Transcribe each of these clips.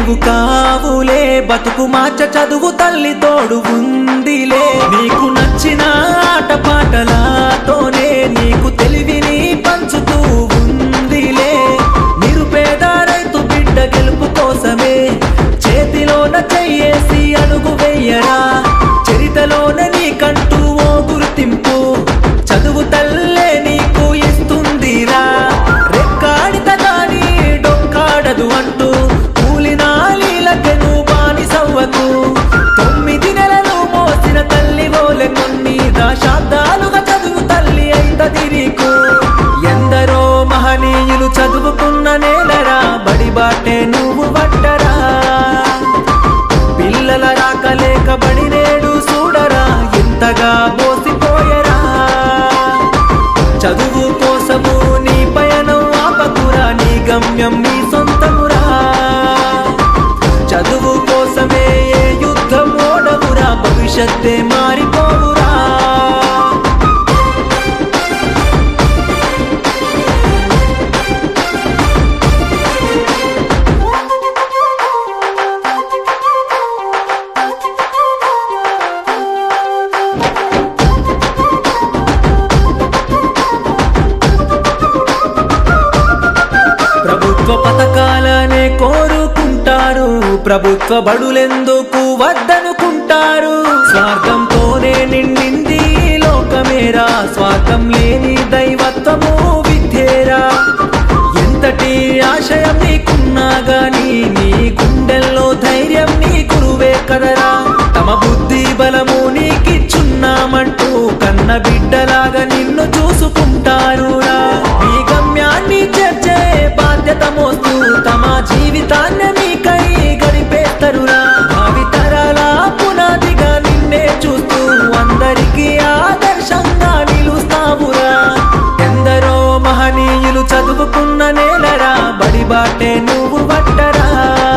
నీవు కావులే బతుకు మార్చ చదువు తల్లి తోడు ఉందిలే నీకు నచ్చిన ఆట పాటలతోనే నీకు తెలివిని పంచుతూ ఉందిలే నిరుపేద రైతు బిడ్డ గెలుపు కోసమే చేతిలోన చెయ్యేసి అడుగు వెయ్యరా చరితలోన నీకంటూ ఓ గుర్తింపు చదువు తల్లే నీకు ఇస్తుందిరా రెక్కాడిత గాని డొక్కాడదు అంటూ కూలినాలీలకెను బానిసవ్వకు తొమ్మిది నెలలు మోసిన తల్లి ఓలె కొన్ని దశాబ్దాలుగా చదువు తల్లి అయితది నీకు ఎందరో మహనీయులు చదువుకున్న నేలరా బడి బాటే నువ్వు పట్టరా పిల్లల రాకలేక బడి నేడు చూడరా ఇంతగా బోసిపోయరా చదువు కోసము నీ పయనం ఆపకురా నీ గమ్యం నీ సొంతమురా చదువు కోసమే ఏ యుద్ధం ఓడవురా భవిష్యత్తే మారిపోవురా ప్రభుత్వ పథకాలనే కోరుకుంటారు ప్రభుత్వ బడులెందుకు వద్దనుకుంటారు స్వార్థంతోనే నిండింది లోకమేరా స్వార్థం లేని దైవత్వము విద్యేరా ఎంతటి ఆశయం నీకున్నా గాని నీ గుండెల్లో ధైర్యం నీ గురువే కదరా తమ బుద్ధి బలము నీకిచ్చున్నామంటూ కన్న బిడ్డలాగా నిన్ను చూసుకుంటారురా నీ గమ్యాన్ని చేర్చే బాధ్యత మోస్తూ తమ జీవితాన్ని మీకై గడిపేస్తరురా భావితరాల పునాదిగా నిన్నే చూస్తూ అందరికీ ఆదర్శంగా నిలుస్తావురా ఎందరో మహనీయులు చదువుకున్న నేలరా బడి బాటే నువ్వు పట్టరా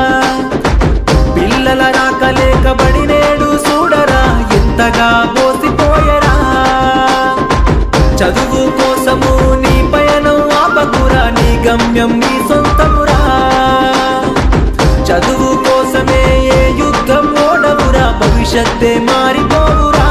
పిల్లల రాకలేక బడి నేడు చూడరా ఎంతగా బోసిపోయరా చదువు కోసము నీ పయనం ఆపకురా నీ గమ్యం నీ సొంతమురా చదువు కోసమే ఏ యుద్ధం ఓడవురా భవిష్యత్తే మారిపోవురా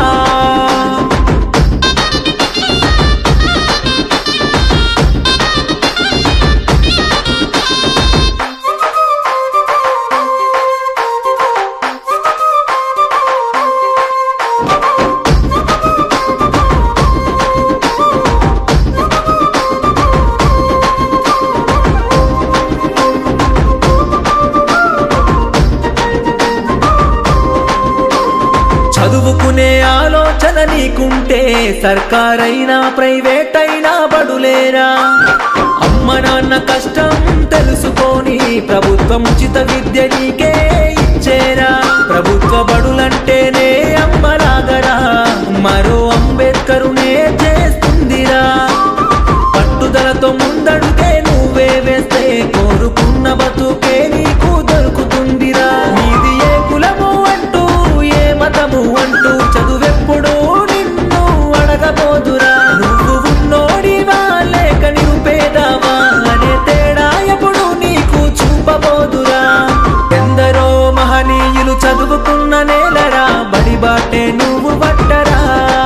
చదువుకునే ఆలోచన నీకుంటే సర్కారైనా ప్రైవేట్ అయినా బడులేరా అమ్మ నాన్న కష్టం తెలుసుకొని ప్రభుత్వం ఉచిత విద్య నీకే ఇచ్చేరా ప్రభుత్వ బడులంటేనే అమ్మలాగరా మరో అంబేద్కరునే చేస్తుందిరా పట్టుదలతో ముందడుగే నువ్వే వేస్తే కోరుకున్న బతుకే నీకు దొరుకుతుందిరా నీది ఏ కులము అంటూ ఏ మతము అంటూ చదువెప్పుడు నిన్ను అడగబోదురా నువ్వు ఉన్నోడివా లేక నిరుపేదవా అనే తేడా ఎప్పుడు నీకు చూపబోదురా ఎందరో మహనీయులు చదువుకున్న నేలరా బడి బాటే నువ్వు పట్టరా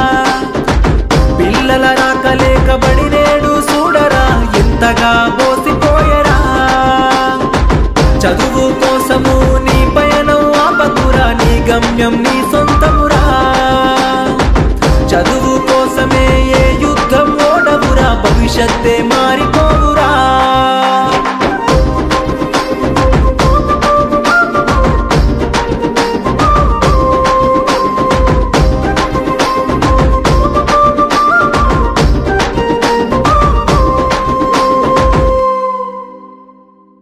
పిల్లల రాకలేక బడి నేడు చూడరా ఎంతగా బోసిపోయరా చదువు కోసము నీ పయనం ఆపకురా నీ గమ్యం నీ సొంతమురా చదువు కోసమే ఏ యుద్ధం ఓడవురా భవిష్యత్తే